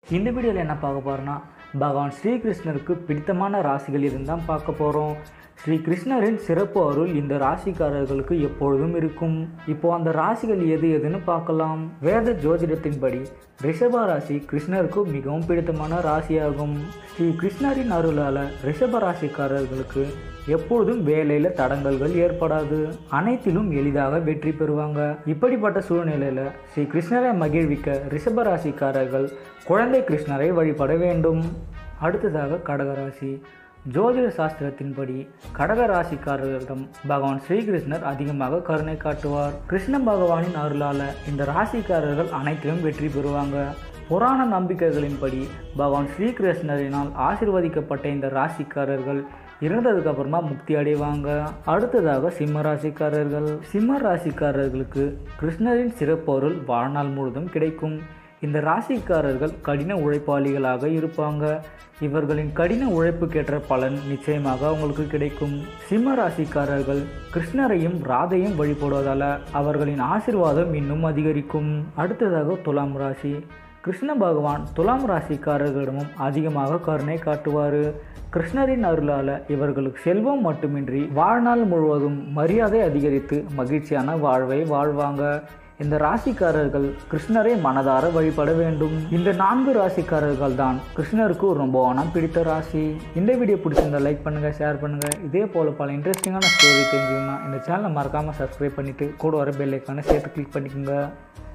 இந்த வீடியோவில் என்ன பார்க்க போகிறோன்னா பகவான் ஸ்ரீகிருஷ்ணருக்கு பிடித்தமான ராசிகள் இருந்தால் பார்க்க போகிறோம் ஸ்ரீ கிருஷ்ணரின் சிறப்பு அருள் இந்த ராசிக்காரர்களுக்கு எப்பொழுதும் இருக்கும் இப்போ அந்த ராசிகள் எது எதுன்னு பார்க்கலாம் வேத ஜோதிடத்தின்படி ரிஷப ராசி கிருஷ்ணருக்கு மிகவும் பிடித்தமான ராசியாகும் ஸ்ரீ கிருஷ்ணரின் அருளால் ரிஷப ராசிக்காரர்களுக்கு எப்பொழுதும் வேலையில் தடங்கல்கள் ஏற்படாது அனைத்திலும் எளிதாக வெற்றி பெறுவாங்க இப்படிப்பட்ட சூழ்நிலையில் ஸ்ரீ கிருஷ்ணரை மகிழ்விக்க ரிஷப ராசிக்காரர்கள் குழந்தை கிருஷ்ணரை வழிபட வேண்டும் அடுத்ததாக கடகராசி ஜோதிட சாஸ்திரத்தின்படி கடக ராசிக்காரர்களிடம் பகவான் ஸ்ரீகிருஷ்ணர் அதிகமாக கருணை காட்டுவார் கிருஷ்ண பகவானின் அருளால் இந்த ராசிக்காரர்கள் அனைத்திலும் வெற்றி பெறுவாங்க புராண நம்பிக்கைகளின்படி பகவான் ஸ்ரீகிருஷ்ணரினால் ஆசிர்வதிக்கப்பட்ட இந்த ராசிக்காரர்கள் இறந்ததுக்கு அப்புறமா முக்தி அடைவாங்க அடுத்ததாக சிம்ம ராசிக்காரர்கள் சிம்ம ராசிக்காரர்களுக்கு கிருஷ்ணரின் சிறப்பொருள் வாழ்நாள் முழுதும் கிடைக்கும் இந்த ராசிக்காரர்கள் கடின உழைப்பாளிகளாக இருப்பாங்க இவர்களின் கடின உழைப்புக்கேற்ற பலன் நிச்சயமாக அவங்களுக்கு கிடைக்கும் சிம்ம ராசிக்காரர்கள் கிருஷ்ணரையும் ராதையும் வழிபடுவதால் அவர்களின் ஆசிர்வாதம் இன்னும் அதிகரிக்கும் அடுத்ததாக துலாம் ராசி கிருஷ்ண பகவான் துலாம் ராசிக்காரர்களிடமும் அதிகமாக கருணை காட்டுவார் கிருஷ்ணரின் அருளால் இவர்களுக்கு செல்வம் மட்டுமின்றி வாழ்நாள் முழுவதும் மரியாதை அதிகரித்து மகிழ்ச்சியான வாழ்வை வாழ்வாங்க இந்த ராசிக்காரர்கள் கிருஷ்ணரை மனதார வழிபட வேண்டும் இந்த நான்கு ராசிக்காரர்கள் தான் கிருஷ்ணருக்கு ரொம்ப மனம் பிடித்த ராசி இந்த வீடியோ பிடிச்சிருந்தா லைக் பண்ணுங்க ஷேர் பண்ணுங்க இதே போல பல இன்ட்ரெஸ்டிங்கான ஸ்டோரி தெரிஞ்சுக்கணும்னா இந்த சேனலை மறக்காம சப்ஸ்கிரைப் பண்ணிட்டு கூட வர பெல் ஐக்கானை சேர்த்து கிளிக் பண்ணிக்கோங்க